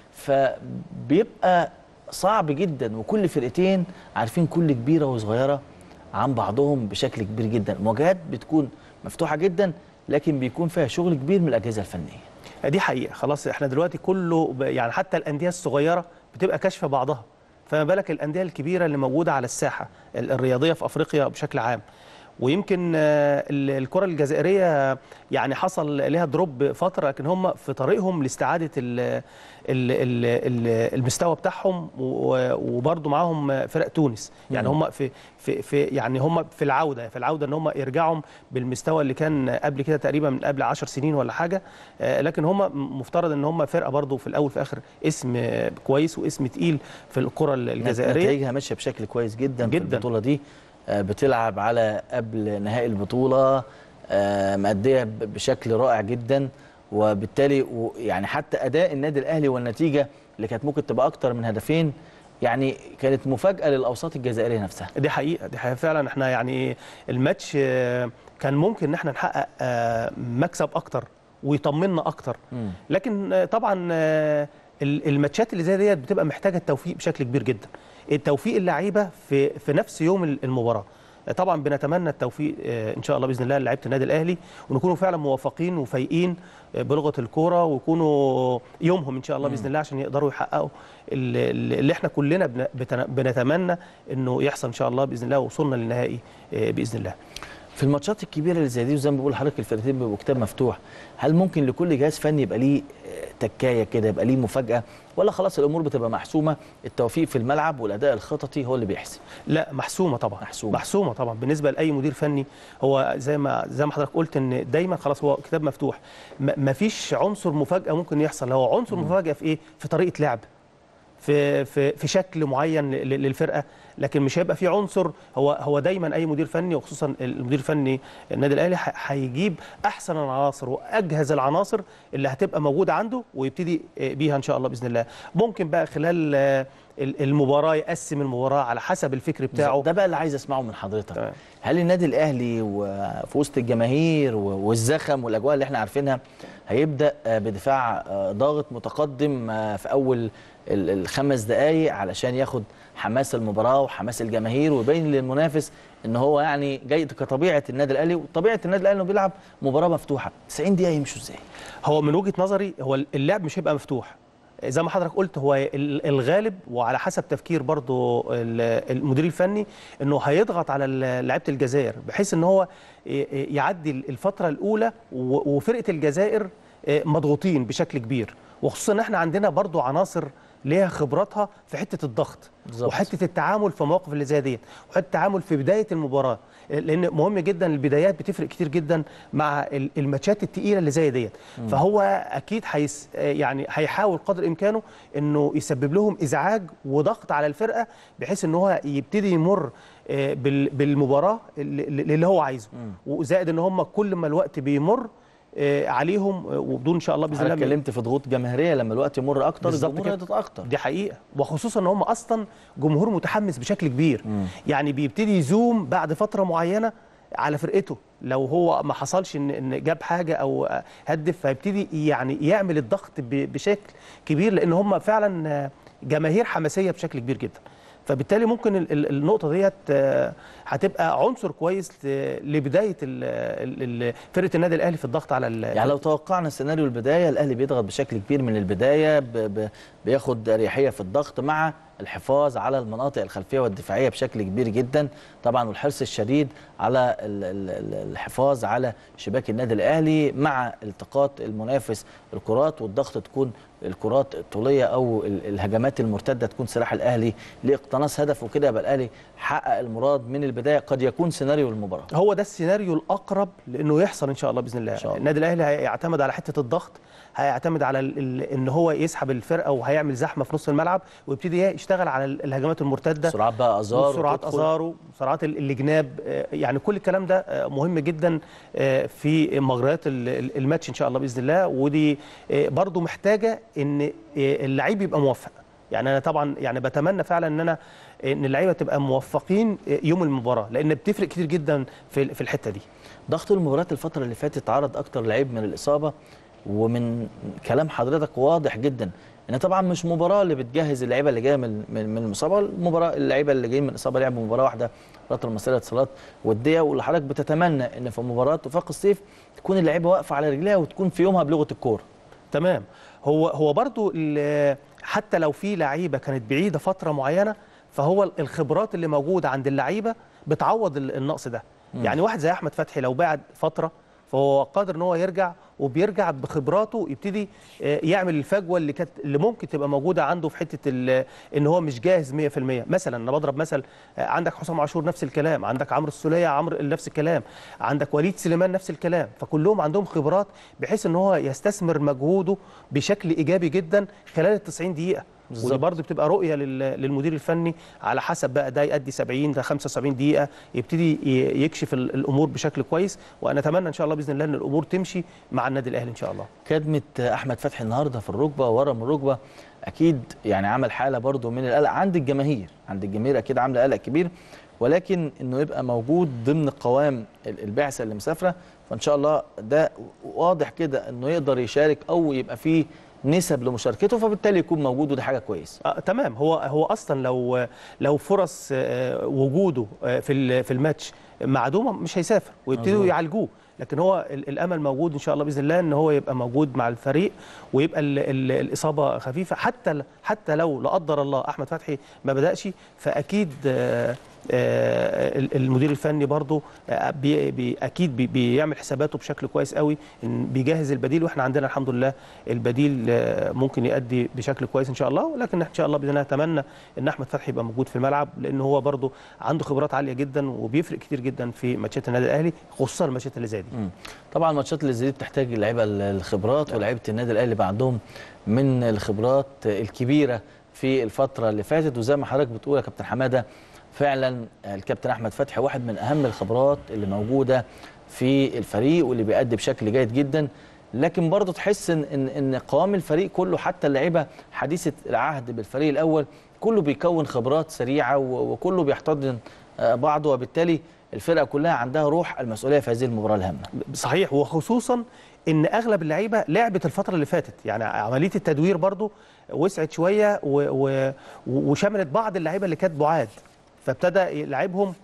فبيبقى صعب جدا وكل فرقتين عارفين كل كبيره وصغيره عن بعضهم بشكل كبير جدا المواجهات بتكون مفتوحه جدا لكن بيكون فيها شغل كبير من الاجهزه الفنيه دي حقيقه خلاص احنا دلوقتي كله ب- يعني حتى الانديه الصغيره بتبقى كاشفه بعضها فما بالك الانديه الكبيره اللي موجوده على الساحه ال- الرياضيه في افريقيا بشكل عام ويمكن آه، ال- الكره الجزائريه يعني حصل لها دروب فتره لكن هم في طريقهم لاستعاده ال ال ال ال المستوى بتاعهم و- وبرضه معاهم فرق تونس يعني هم في في في يعني هم في العوده في العوده ان هم يرجعوا بالمستوى اللي كان قبل كده تقريبا من قبل 10 سنين ولا حاجه آه، لكن هم مفترض ان هم فرقه برضه في الاول في الاخر اسم آه، كويس واسم تقيل في الكره الجزائريه نتائجها ماشيه بشكل كويس جدا, في جداً. البطوله دي آه، بتلعب على قبل نهائي البطوله آه، مأديه ب- بشكل رائع جدا وبالتالي و- يعني حتى اداء النادي الاهلي والنتيجه اللي كانت ممكن تبقى اكتر من هدفين يعني كانت مفاجاه للاوساط الجزائريه نفسها دي حقيقه دي حقيقه فعلا احنا يعني الماتش آه، كان ممكن ان احنا نحقق آه، مكسب اكتر ويطمنا اكتر مم. لكن آه، طبعا آه، ال- الماتشات اللي زي ديت بتبقى محتاجه التوفيق بشكل كبير جدا التوفيق اللعيبه في في نفس يوم ال- المباراه طبعا بنتمنى التوفيق آه، ان شاء الله باذن الله لعيبه النادي الاهلي ونكونوا فعلا موفقين وفايقين آه، بلغه الكوره ويكونوا يومهم ان شاء الله باذن الله عشان يقدروا يحققوا ال- ال- اللي احنا كلنا بن- بتن- بنتمنى انه يحصل ان شاء الله باذن الله وصلنا للنهائي آه، باذن الله في الماتشات الكبيره اللي زي دي وزي ما بقول لحضرتك الفرقتين بيبقوا كتاب مفتوح هل ممكن لكل جهاز فني يبقى ليه آه، تكايه كده يبقى ليه مفاجاه ولا خلاص الامور بتبقى محسومه التوفيق في الملعب والاداء الخططي هو اللي بيحسم لا محسومه طبعا محسومة. محسومه طبعا بالنسبه لاي مدير فني هو زي ما زي ما حضرتك قلت ان دايما خلاص هو كتاب مفتوح ما فيش عنصر مفاجاه ممكن يحصل هو عنصر مفاجاه في ايه في طريقه لعب في في في شكل معين ل- للفرقه لكن مش هيبقى في عنصر هو هو دايما اي مدير فني وخصوصا المدير الفني النادي الاهلي ح- هيجيب احسن العناصر واجهز العناصر اللي هتبقى موجوده عنده ويبتدي بيها ان شاء الله باذن الله ممكن بقى خلال آه، ال- المباراه يقسم المباراه على حسب الفكر بتاعه ده بقى اللي عايز اسمعه من حضرتك تمام. هل النادي الاهلي وفي وسط الجماهير و- والزخم والاجواء اللي احنا عارفينها هيبدا آه، بدفاع آه، ضاغط متقدم آه، في اول ال- الخمس دقائق علشان ياخد حماس المباراه وحماس الجماهير ويبين للمنافس ان هو يعني جاي كطبيعه النادي الاهلي وطبيعه النادي الاهلي انه بيلعب مباراه مفتوحه 90 دقيقه يمشوا ازاي هو من وجهه نظري هو اللعب مش هيبقى مفتوح زي ما حضرتك قلت هو ال- الغالب وعلى حسب تفكير برضو ال- المدير الفني انه هيضغط على ال- لعيبه الجزائر بحيث ان هو ي- يعدي الفتره الاولى و- وفرقه الجزائر مضغوطين بشكل كبير وخصوصا ان احنا عندنا برضو عناصر ليها خبراتها في حته الضغط بالظبط. وحته التعامل في مواقف اللي زي ديت وحته التعامل في بدايه المباراه لان مهم جدا البدايات بتفرق كتير جدا مع ال- الماتشات التقيله اللي زي ديت فهو اكيد هيس يعني هيحاول قدر امكانه انه يسبب لهم ازعاج وضغط على الفرقه بحيث ان هو يبتدي يمر آه، بال- بالمباراه اللي اللي هو عايزه وزائد ان هم كل ما الوقت بيمر آه، عليهم آه، وبدون ان شاء الله باذن انا الله اتكلمت في ضغوط جماهيريه لما الوقت يمر اكتر بالظبط الجمهور كده. هيضغط اكتر دي حقيقه وخصوصا ان هم اصلا جمهور متحمس بشكل كبير يعني بيبتدي يزوم بعد فتره معينه على فرقته لو هو ما حصلش ان ان جاب حاجه او هدف فيبتدي يعني يعمل الضغط ب- بشكل كبير لان هم فعلا جماهير حماسيه بشكل كبير جدا فبالتالي ممكن ال- ال- النقطه ديت آه، هتبقى عنصر كويس ل- لبدايه ال- ال- ال- فرقه النادي الاهلي في الضغط على ال- يعني لو توقعنا سيناريو البدايه الاهلي بيضغط بشكل كبير من البدايه ب... ب... بياخد اريحيه في الضغط مع الحفاظ على المناطق الخلفيه والدفاعيه بشكل كبير جدا طبعا والحرص الشديد على ال... ال... ال- الحفاظ على شباك النادي الاهلي مع التقاط المنافس الكرات والضغط تكون الكرات الطوليه او ال- الهجمات المرتده تكون سلاح الاهلي لاقتناص هدف وكده يبقى الاهلي حقق المراد من البدايه قد يكون سيناريو المباراه هو ده السيناريو الاقرب لانه يحصل ان شاء الله باذن الله شاء الله. النادي الاهلي هيعتمد على حته الضغط هيعتمد على ال- ال- ان هو يسحب الفرقه وهيعمل زحمه في نص الملعب ويبتدي يشتغل على ال- الهجمات المرتده سرعات بقى ازار سرعات وتدخل. ازارو سرعات ال- الجناب آه، يعني كل الكلام ده آه، مهم جدا آه، في مجريات ال- ال- الماتش ان شاء الله باذن الله ودي آه، برضو محتاجه ان آه، اللعيب يبقى موفق يعني انا طبعا يعني بتمنى فعلا ان انا ان اللعيبه تبقى موفقين آه، يوم المباراه لان بتفرق كتير جدا في في الحته دي ضغط المباريات الفترة اللي فاتت عرض أكتر لعيب من الإصابة ومن كلام حضرتك واضح جدا إن طبعا مش مباراة اللي بتجهز اللعيبة اللي جاية من من من المصابة المباراة اللعيبة اللي جايين من الإصابة لعبوا مباراة واحدة رات المصرية اتصالات ودية واللي حضرتك بتتمنى إن في مباراة وفاق الصيف تكون اللعيبة واقفة على رجليها وتكون في يومها بلغة الكورة تمام هو هو برضو ال- حتى لو في لعيبه كانت بعيده فتره معينه فهو الخبرات اللي موجوده عند اللعيبه بتعوض ال- النقص ده يعني واحد زي احمد فتحي لو بعد فتره فهو قادر ان هو يرجع وبيرجع بخبراته يبتدي آه، يعمل الفجوه اللي كانت اللي ممكن تبقى موجوده عنده في حته ال- ان هو مش جاهز 100% مثلا انا بضرب مثل آه، عندك حسام عاشور نفس الكلام عندك عمرو السوليه عمرو نفس الكلام عندك وليد سليمان نفس الكلام فكلهم عندهم خبرات بحيث ان هو يستثمر مجهوده بشكل ايجابي جدا خلال ال 90 دقيقه بالظبط. ودي برضه بتبقى رؤيه لل- للمدير الفني على حسب بقى ده يؤدي 70 ده 75 دقيقه يبتدي ي- يكشف ال- الامور بشكل كويس وانا اتمنى ان شاء الله باذن الله ان الامور تمشي مع النادي الاهلي ان شاء الله كدمة أحمد فتحي النهاردة في الركبة ورا من الركبة أكيد يعني عمل حالة برضو من القلق عند الجماهير عند الجماهير أكيد عاملة قلق كبير ولكن إنه يبقى موجود ضمن قوام ال- البعثة اللي مسافرة فإن شاء الله ده واضح كده إنه يقدر يشارك أو يبقى فيه نسب لمشاركته فبالتالي يكون موجود ودي حاجة كويسة آه تمام هو هو اصلا لو لو فرص آه، وجوده آه، في ال- في الماتش معدومه مش هيسافر ويبتدوا مظبوط. يعالجوه لكن هو ال- الامل موجود ان شاء الله باذن الله ان هو يبقى موجود مع الفريق ويبقى ال ال الاصابه خفيفه حتى ل- حتى لو لا قدر الله احمد فتحي ما بداش فاكيد آه، آه، ال- المدير الفني برضو آه، بي بي اكيد بي بيعمل حساباته بشكل كويس قوي إن بيجهز البديل واحنا عندنا الحمد لله البديل آه، ممكن يؤدي بشكل كويس ان شاء الله ولكن ان شاء الله باذن الله اتمنى ان احمد فتحي يبقى موجود في الملعب لان هو برضو عنده خبرات عاليه جدا وبيفرق كتير جدا في ماتشات النادي الاهلي خصوصا الماتشات اللي زي دي مم. طبعا الماتشات اللي زي دي بتحتاج اللعيبه الخبرات ولاعيبه النادي الاهلي بقى عندهم من الخبرات الكبيره في الفتره اللي فاتت وزي ما حضرتك بتقول يا كابتن حماده فعلا الكابتن احمد فتحي واحد من اهم الخبرات اللي موجوده في الفريق واللي بيأدي بشكل جيد جدا لكن برضه تحس ان ان ان قوام الفريق كله حتى اللعيبه حديثه العهد بالفريق الاول كله بيكون خبرات سريعه و- وكله بيحتضن آه، بعضه وبالتالي الفرقه كلها عندها روح المسؤوليه في هذه المباراه الهامه صحيح وخصوصا ان اغلب اللعيبه لعبت الفتره اللي فاتت يعني عمليه التدوير برضو وسعت شويه و و وشملت بعض اللعيبه اللي كانت بعاد فابتدى يلعبهم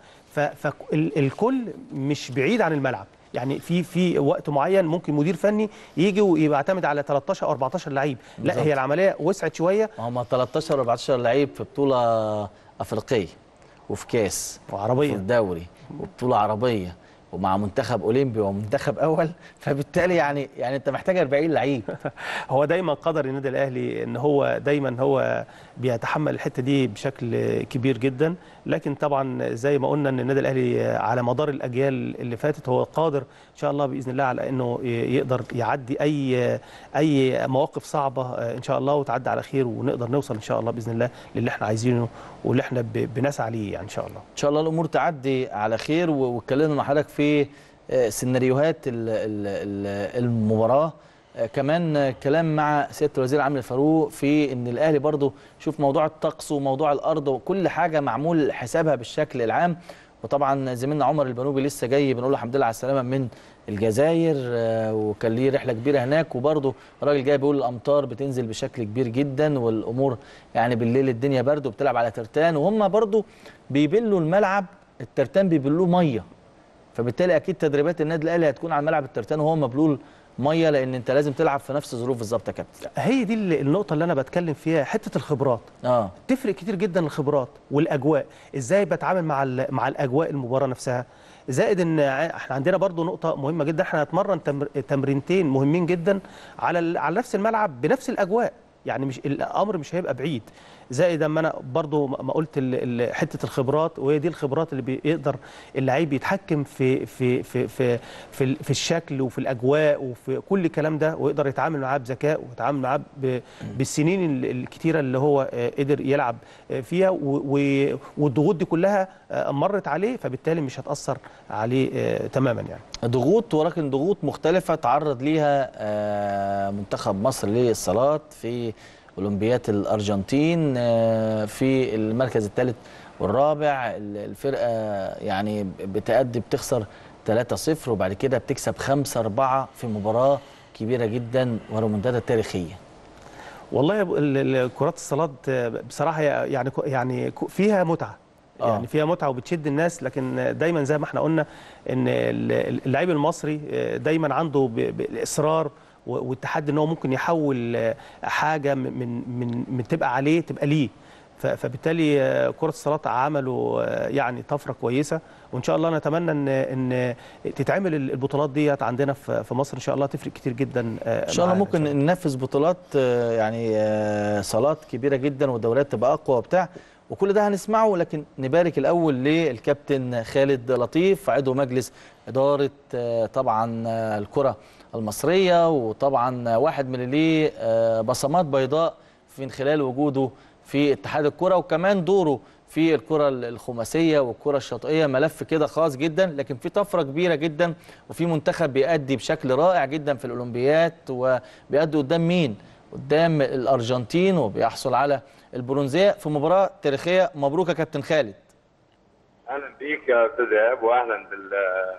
فالكل مش بعيد عن الملعب يعني في في وقت معين ممكن مدير فني يجي ويعتمد على 13 او 14 لعيب لا بالظبط. هي العمليه وسعت شويه هم 13 14 لعيب في بطوله افريقيه وفي كاس وفي وعربيه الدوري وبطوله عربيه ومع منتخب اولمبي ومنتخب اول فبالتالي يعني يعني انت محتاج 40 لعيب هو دايما قدر النادي الاهلي ان هو دايما هو بيتحمل الحته دي بشكل كبير جدا لكن طبعا زي ما قلنا ان النادي الاهلي على مدار الاجيال اللي فاتت هو قادر ان شاء الله باذن الله على انه يقدر يعدي اي اي مواقف صعبه ان شاء الله وتعدي على خير ونقدر نوصل ان شاء الله باذن الله للي احنا عايزينه واللي احنا ب- بنسعى ليه يعني ان شاء الله ان شاء الله الامور تعدي على خير و- واتكلمنا مع حضرتك في آه، سيناريوهات ال- ال- ال- المباراه آه، كمان آه، كلام مع سياده الوزير عامر فاروق في ان الاهلي برضو شوف موضوع الطقس وموضوع الارض وكل حاجه معمول حسابها بالشكل العام وطبعا زميلنا عمر البنوبي لسه جاي بنقول له الحمد لله على السلامه من الجزائر آه، وكان ليه رحله كبيره هناك وبرضه الراجل جاي بيقول الامطار بتنزل بشكل كبير جدا والامور يعني بالليل الدنيا برد وبتلعب على ترتان وهم برضه بيبلوا الملعب الترتان بيبلوه ميه فبالتالي اكيد تدريبات النادي الاهلي هتكون على ملعب الترتان وهو مبلول ميه لان انت لازم تلعب في نفس الظروف بالظبط يا كابتن هي دي اللي- النقطه اللي انا بتكلم فيها حته الخبرات اه تفرق كتير جدا الخبرات والاجواء ازاي بتعامل مع ال- مع الاجواء المباراه نفسها زائد ان ع- احنا عندنا برضو نقطه مهمه جدا احنا هنتمرن تمر... تمرينتين مهمين جدا على ال... على نفس الملعب بنفس الاجواء يعني مش الامر مش هيبقى بعيد زائد اما انا برضو ما ما قلت ال... ال... حته الخبرات وهي دي الخبرات اللي بيقدر اللعيب يتحكم في في في في في, ال... في الشكل وفي الاجواء وفي كل الكلام ده ويقدر يتعامل معاه بذكاء ويتعامل معاه ب... بالسنين ال- الكتيره اللي هو آه، قدر يلعب آه، فيها و... و... والضغوط دي كلها آه، مرت عليه فبالتالي مش هتاثر عليه آه، تماما يعني ضغوط ولكن ضغوط مختلفة تعرض ليها آه، منتخب مصر للصالات في أولمبيات الأرجنتين آه، في المركز الثالث والرابع ال- الفرقة يعني بتأدي بتخسر 3-0 وبعد كده بتكسب 5-4 في مباراة كبيرة جدا وريمونتادا تاريخية والله يا أبو- ال- ال- كرات الصالات آه، بصراحه هي- يعني ك- يعني ك- فيها متعه آه. يعني فيها متعه وبتشد الناس لكن دايما زي ما احنا قلنا ان ال- اللعيب المصري آه، دايما عنده ب- ب- الاصرار و- والتحدي ان هو ممكن يحول آه، حاجه من من من, من تبقى عليه تبقى ليه ف- فبالتالي آه، كره الصالات عملوا آه، يعني طفره كويسه وان شاء الله نتمنى ان ان تتعمل البطولات ديت عندنا في في مصر ان شاء الله تفرق كتير جدا آه، ان شاء الله معانا ممكن ننفذ بطولات آه، يعني آه، صالات كبيره جدا والدوريات تبقى اقوى وبتاع وكل ده هنسمعه لكن نبارك الاول للكابتن خالد لطيف عضو مجلس اداره آه، طبعا آه، الكره المصريه وطبعا آه، واحد من اللي ليه آه، بصمات بيضاء من خلال وجوده في اتحاد الكره وكمان دوره في الكره الخماسيه والكره الشاطئيه ملف كده خاص جدا لكن في طفره كبيره جدا وفي منتخب بيأدي بشكل رائع جدا في الاولمبيات وبيأدي قدام مين قدام الارجنتين وبيحصل على البرونزيه في مباراه تاريخيه مبروك يا كابتن خالد اهلا بيك يا استاذ ايهاب واهلا بال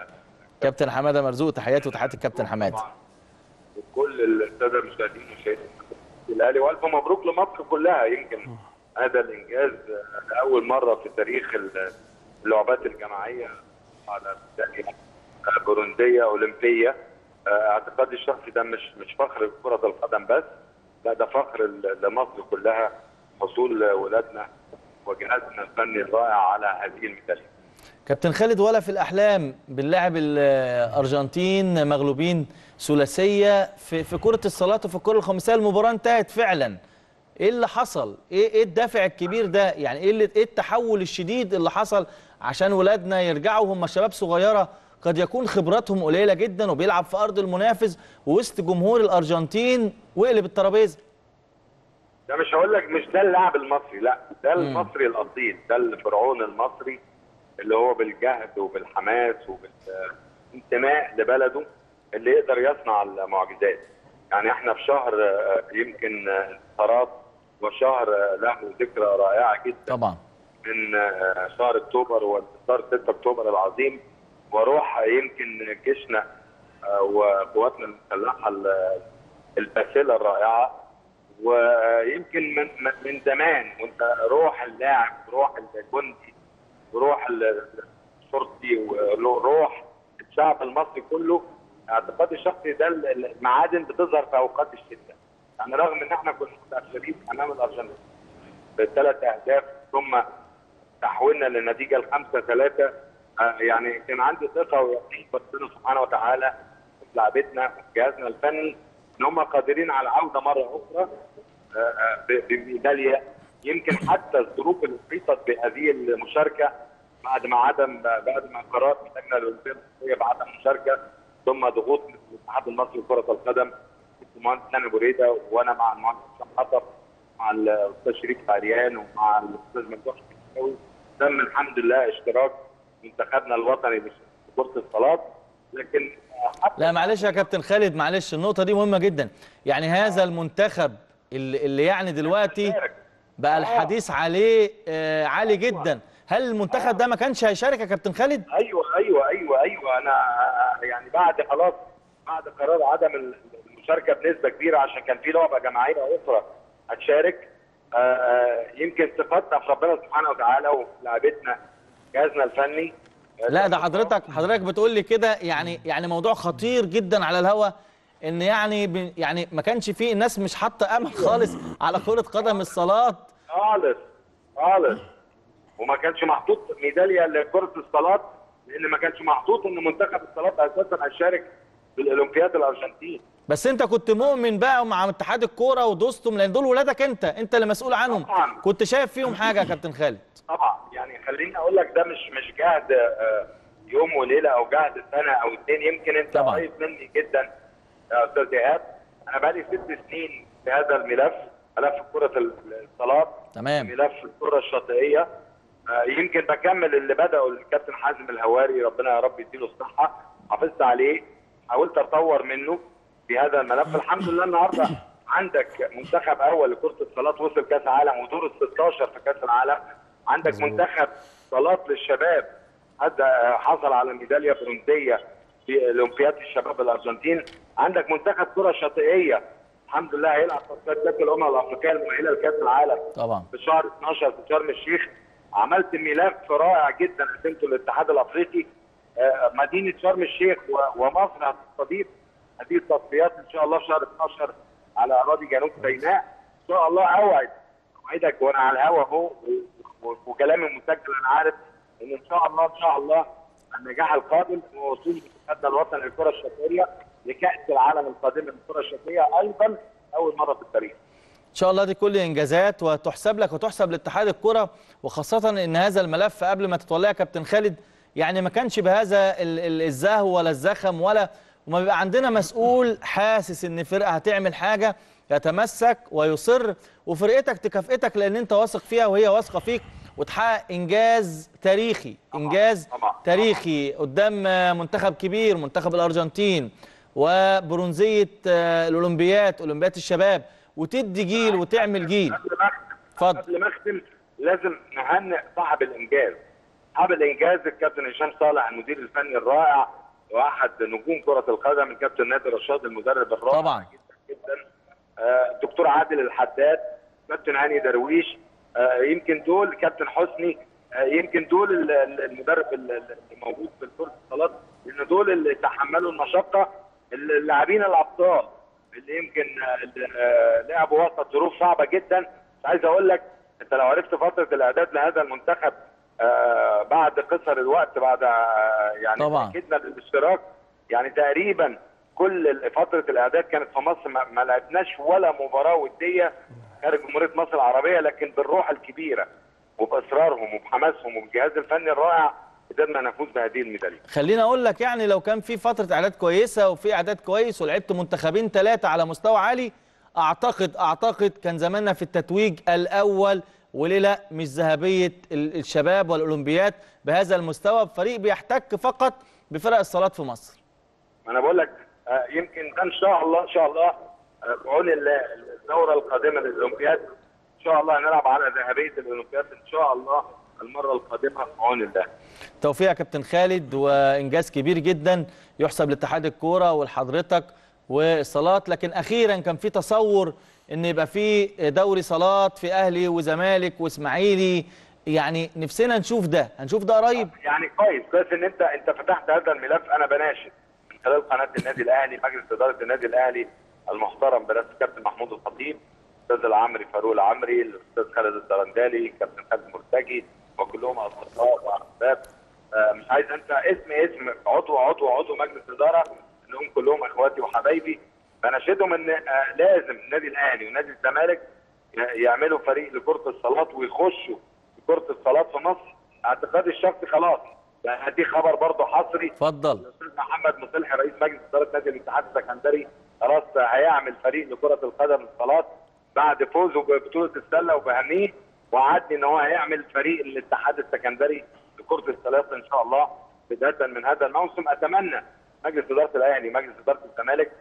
كابتن حماده مرزوق تحياتي وتحيات الكابتن حماده وكل الساده المشاهدين والمشاهدين الاهلي والف مبروك لمصر كلها يمكن هذا الانجاز لاول مره في تاريخ اللعبات الجماعيه على برونزيه اولمبيه اعتقادي الشخصي ده مش مش فخر كره القدم بس لا ده فخر لمصر كلها حصول ولادنا وجهازنا الفني الرائع على هذه الميداليه. كابتن خالد ولا في الاحلام بنلاعب الارجنتين مغلوبين ثلاثيه في في كره الصالات وفي الكره الخماسيه المباراه انتهت فعلا ايه اللي حصل ايه ايه الدافع الكبير ده يعني ايه اللي ايه التحول الشديد اللي حصل عشان ولادنا يرجعوا هم شباب صغيره قد يكون خبراتهم قليله جدا وبيلعب في ارض المنافس ووسط جمهور الارجنتين وقلب الترابيزه ده مش هقول لك مش ده اللاعب المصري لا ده المصري الاصيل ده الفرعون المصري اللي هو بالجهد وبالحماس وبالانتماء لبلده اللي يقدر يصنع المعجزات يعني احنا في شهر آه، يمكن آه، انتصارات وشهر آه، له ذكرى رائعه جدا طبعا من آه، شهر اكتوبر وانتصار 6 اكتوبر العظيم وروح يمكن جيشنا آه، وقواتنا المسلحه ال- الباسله الرائعه ويمكن من من- من زمان وانت روح اللاعب روح الجندي وروح ال- الشرطي وروح الشعب المصري كله اعتقادي الشخصي ده ال- المعادن بتظهر في اوقات الشده يعني رغم ان احنا كنا متاخرين امام الارجنتين بثلاث اهداف ثم تحولنا للنتيجه الخمسه ثلاثه يعني كان عندي ثقه ويقين في ربنا سبحانه وتعالى في لعبتنا وفي جهازنا الفني ان هم قادرين على العوده مره اخرى آه، آه، ب- بميداليه يمكن حتى الظروف اللي احيطت بهذه المشاركه بعد ما عدم بعد ما قرار اللجنه الاولمبيه المصريه بعدم المشاركه ثم ضغوط من الاتحاد المصري لكره القدم المهندس سامي بريده وانا مع المهندس هشام حطب مع الاستاذ شريف عريان ومع الاستاذ ممدوح الشناوي تم الحمد لله اشتراك منتخبنا الوطني في كره الصالات لكن حتى لا معلش يا كابتن خالد معلش النقطة دي مهمة جدا يعني هذا المنتخب اللي, اللي يعني دلوقتي بقى الحديث عليه آه عالي جدا هل المنتخب ده ما كانش هيشارك يا كابتن خالد؟ ايوه ايوه ايوه ايوه انا يعني بعد خلاص بعد قرار عدم المشاركه بنسبه كبيره عشان كان في لعبه جماعيه اخرى هتشارك آه، آه، يمكن ثقتنا في ربنا سبحانه وتعالى وفي لعبتنا جهازنا الفني لا ده حضرتك حضرتك بتقول لي كده يعني يعني موضوع خطير جدا على الهوا ان يعني ب- يعني ما كانش فيه الناس مش حاطه امل خالص على كرة قدم الصالات خالص خالص وما كانش محطوط ميداليه لكره الصالات لان ما كانش محطوط ان منتخب الصالات اساسا هيشارك في الاولمبياد الارجنتين بس انت كنت مؤمن بقى مع اتحاد الكوره ودوستم لان دول ولادك انت انت اللي مسؤول عنهم طبعاً. كنت شايف فيهم حاجه يا كابتن خالد طبعا يعني خليني اقول لك ده مش مش جهد آه، يوم وليله او جهد سنه او اثنين يمكن انت طبعاً. قريب مني جدا يا استاذ ايهاب انا بقالي ست سنين في هذا الملف ملف كره الصالات تمام ملف الكره الشاطئيه آه، يمكن بكمل اللي بدأه الكابتن حازم الهواري ربنا يا رب يديله الصحه حافظت عليه حاولت اطور منه في هذا الملف الحمد لله النهارده عندك منتخب اول لكره الصالات وصل كاس عالم ودور ال 16 في كاس العالم عندك منتخب صالات للشباب هذا آه، حصل على ميداليه برونزيه في اولمبياد الشباب الارجنتين عندك منتخب كره شاطئيه الحمد لله هيلعب تصفيات كاس الامم الافريقيه المؤهله لكاس العالم طبعا في شهر 12 في شرم الشيخ عملت ملف رائع جدا قدمته للاتحاد الافريقي آه، مدينه شرم الشيخ و- ومصر هتستضيف هذه التصفيات ان شاء الله في شهر 12 على اراضي جنوب سيناء ان شاء الله اوعد اوعدك وانا على الهوا اهو و- و- وكلامي مسجل انا عارف ان ان شاء الله ان شاء الله النجاح القادم هو وصول منتخبنا الوطني للكره الشاطئيه لكاس العالم القادمه للكره الشاطئيه ايضا اول مره في التاريخ ان شاء الله دي كل انجازات وتحسب لك وتحسب لاتحاد الكره وخاصه ان هذا الملف قبل ما تتولاه يا كابتن خالد يعني ما كانش بهذا ال- ال- الزهو ولا الزخم ولا وما بيبقى عندنا مسؤول حاسس ان فرقه هتعمل حاجه يتمسك ويصر وفرقتك تكافئتك لان انت واثق فيها وهي واثقه فيك وتحقق انجاز تاريخي انجاز طبعاً. تاريخي قدام منتخب كبير منتخب الارجنتين وبرونزيه آه، الاولمبياد اولمبياد الشباب وتدي جيل وتعمل جيل قبل ما اختم اتفضل. قبل ما اختم لازم نهنئ صاحب الانجاز صاحب الانجاز الكابتن هشام صالح المدير الفني الرائع واحد نجوم كره القدم الكابتن نادر رشاد المدرب الرائع طبعاً. جدا جدا آه، الدكتور عادل الحداد كابتن هاني درويش آه، يمكن دول كابتن حسني آه، يمكن دول ال- ال- المدرب ال- ال- اللي موجود في كره الصالات لان دول اللي تحملوا المشقه اللاعبين الابطال اللي يمكن آه، اللي، آه، لعبوا وسط ظروف صعبه جدا مش عايز اقول لك انت لو عرفت فتره الاعداد لهذا المنتخب آه بعد قصر الوقت بعد آه يعني طبعاً. تاكيدنا للاشتراك يعني تقريبا كل ال- فتره الاعداد كانت في مصر ما, ما لعبناش ولا مباراه وديه خارج جمهوريه مصر العربيه لكن بالروح الكبيره وباصرارهم وبحماسهم وبالجهاز الفني الرائع قدرنا نفوز بهذه الميداليه خليني اقول لك يعني لو كان في فتره اعداد كويسه وفي اعداد كويس ولعبت منتخبين ثلاثه على مستوى عالي اعتقد اعتقد كان زماننا في التتويج الاول وليه لا مش ذهبيه ال- الشباب والاولمبيات بهذا المستوى بفريق بيحتك فقط بفرق الصالات في مصر ما انا بقول لك آه، يمكن ده ان شاء الله ان شاء الله آه، بعون الله الدوره القادمه للاولمبياد ان شاء الله هنلعب على ذهبيه الاولمبياد ان شاء الله المره القادمه بعون الله توفيق يا كابتن خالد وانجاز كبير جدا يحسب لاتحاد الكوره ولحضرتك والصالات لكن اخيرا كان في تصور ان يبقى في دوري صالات في اهلي وزمالك واسماعيلي يعني نفسنا نشوف ده هنشوف ده قريب يعني كويس كويس ان انت انت فتحت هذا الملف انا بناشد من خلال قناه النادي الاهلي مجلس اداره النادي الاهلي المحترم برئاسه الكابتن محمود الخطيب الاستاذ العمري فاروق العمري الاستاذ خالد الدرندالي الكابتن خالد مرتجي وكلهم اصدقاء واحباب آه، مش عايز انسى اسم اسم عضو عضو عضو مجلس اداره انهم كلهم اخواتي وحبايبي بناشدهم ان آه، لازم النادي الاهلي ونادي الزمالك ي- يعملوا فريق لكره الصالات ويخشوا في كره الصالات في مصر اعتقادي الشخصي خلاص يعني هدي خبر برضه حصري اتفضل الاستاذ محمد مصلحي رئيس مجلس اداره نادي الاتحاد السكندري خلاص هيعمل فريق لكره القدم الصالات بعد فوزه ببطوله السله وبهنيه وعدني ان هو هيعمل فريق الاتحاد السكندري لكره الصالات ان شاء الله بدايه من هذا الموسم اتمنى مجلس اداره الاهلي مجلس اداره الزمالك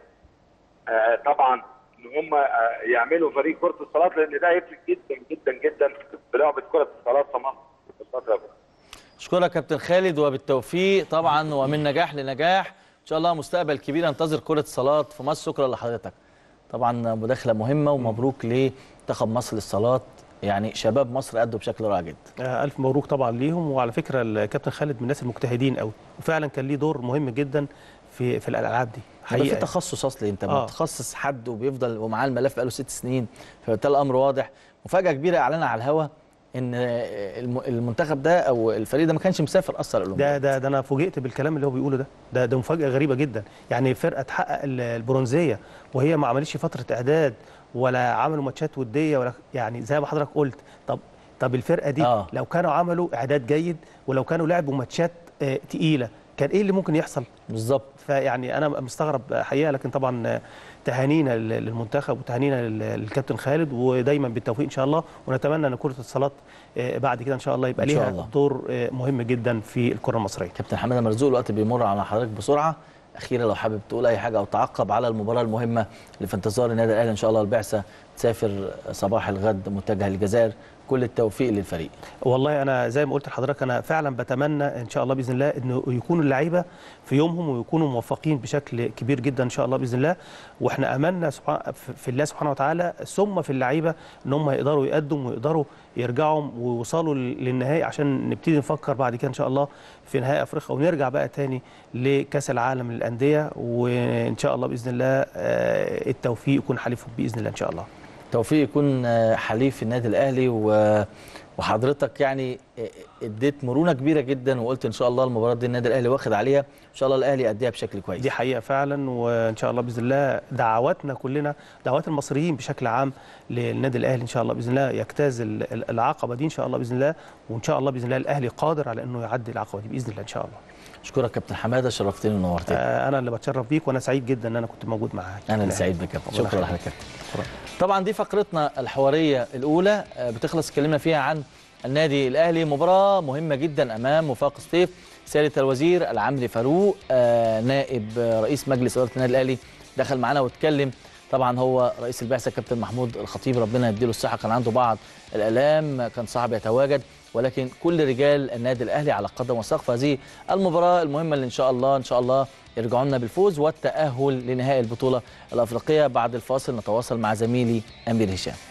آه، طبعا ان هم آه، يعملوا فريق كره الصالات لان ده هيفرق جدا جدا جدا في لعبه كره الصالات في مصر في الفتره الجايه اشكرك كابتن خالد وبالتوفيق طبعا ومن نجاح لنجاح ان شاء الله مستقبل كبير ينتظر كره الصالات في مصر شكرا لحضرتك طبعا مداخله مهمه ومبروك لمنتخب مصر للصالات يعني شباب مصر ادوا بشكل رائع جدا آه، ألف مبروك طبعا ليهم وعلى فكرة الكابتن خالد من الناس المجتهدين قوي وفعلا كان ليه دور مهم جدا في في الألعاب دي هيبقى في حقيقة تخصص اصلي انت آه. متخصص حد وبيفضل ومعاه الملف بقاله ست سنين فبالتالي الامر واضح مفاجاه كبيره اعلنها على الهوا ان الم- المنتخب ده او الفريق ده ما كانش مسافر اصلا ده الاولمبياد ده ده انا فوجئت بالكلام اللي هو بيقوله ده ده ده مفاجاه غريبه جدا يعني فرقه تحقق ال- البرونزيه وهي ما عملتش فتره اعداد ولا عملوا ماتشات وديه ولا يعني زي ما حضرتك قلت طب طب الفرقه دي آه. آه. لو كانوا عملوا اعداد جيد ولو كانوا لعبوا ماتشات آه تقيله كان ايه اللي ممكن يحصل بالظبط فيعني انا مستغرب حقيقه لكن طبعا تهانينا لل- للمنتخب وتهانينا لل- للكابتن خالد ودايما بالتوفيق ان شاء الله ونتمنى ان كره الصالات آه، بعد كده ان شاء الله يبقى إن شاء ليها الله. دور آه، مهم جدا في الكره المصريه كابتن حماده مرزوق الوقت بيمر على حضرتك بسرعه اخيرا لو حابب تقول اي حاجه او تعقب على المباراه المهمه اللي في انتظار النادي الاهلي ان شاء الله البعثه تسافر صباح الغد متجهه للجزائر كل التوفيق للفريق والله انا زي ما قلت لحضرتك انا فعلا بتمنى ان شاء الله باذن الله انه يكونوا اللعيبه في يومهم ويكونوا موفقين بشكل كبير جدا ان شاء الله باذن الله واحنا املنا سبحان في الله سبحانه وتعالى ثم في اللعيبه ان هم يقدروا يقدموا ويقدروا يرجعوا ويوصلوا للنهائي عشان نبتدي نفكر بعد كده ان شاء الله في نهائي افريقيا ونرجع بقى تاني لكاس العالم للانديه وان شاء الله باذن الله آه، التوفيق يكون حليفهم باذن الله ان شاء الله توفيق يكون آه، حليف النادي الاهلي و... وحضرتك يعني آه، اديت مرونه كبيره جدا وقلت ان شاء الله المباراه دي النادي الاهلي واخد عليها ان شاء الله الاهلي يأديها بشكل كويس دي حقيقه فعلا وان شاء الله باذن الله دعواتنا كلنا دعوات المصريين بشكل عام للنادي الاهلي ان شاء الله باذن الله يجتاز ال- ال- العقبه دي ان شاء الله باذن الله وان شاء الله باذن الله الاهلي قادر على انه يعدي العقبه دي باذن الله ان شاء الله اشكرك كابتن حماده شرفتني ونورتني آه انا اللي بتشرف بيك وانا سعيد جدا ان انا كنت موجود معاك انا اللي سعيد بك يا كابتن ربنا شكرا يخليك. لحضرتك كابتن طبعا دي فقرتنا الحواريه الاولى آه، بتخلص اتكلمنا فيها عن النادي الاهلي مباراه مهمه جدا امام وفاق سطيف سياده الوزير العمري فاروق آه، نائب آه، رئيس مجلس اداره النادي الاهلي دخل معانا واتكلم طبعا هو رئيس البعثه كابتن محمود الخطيب ربنا يديله الصحه كان عنده بعض الالام كان صعب يتواجد ولكن كل رجال النادي الاهلي على قدم وساق في هذه المباراه المهمه اللي ان شاء الله ان شاء الله يرجعوا لنا بالفوز والتاهل لنهائي البطوله الافريقيه بعد الفاصل نتواصل مع زميلي امير هشام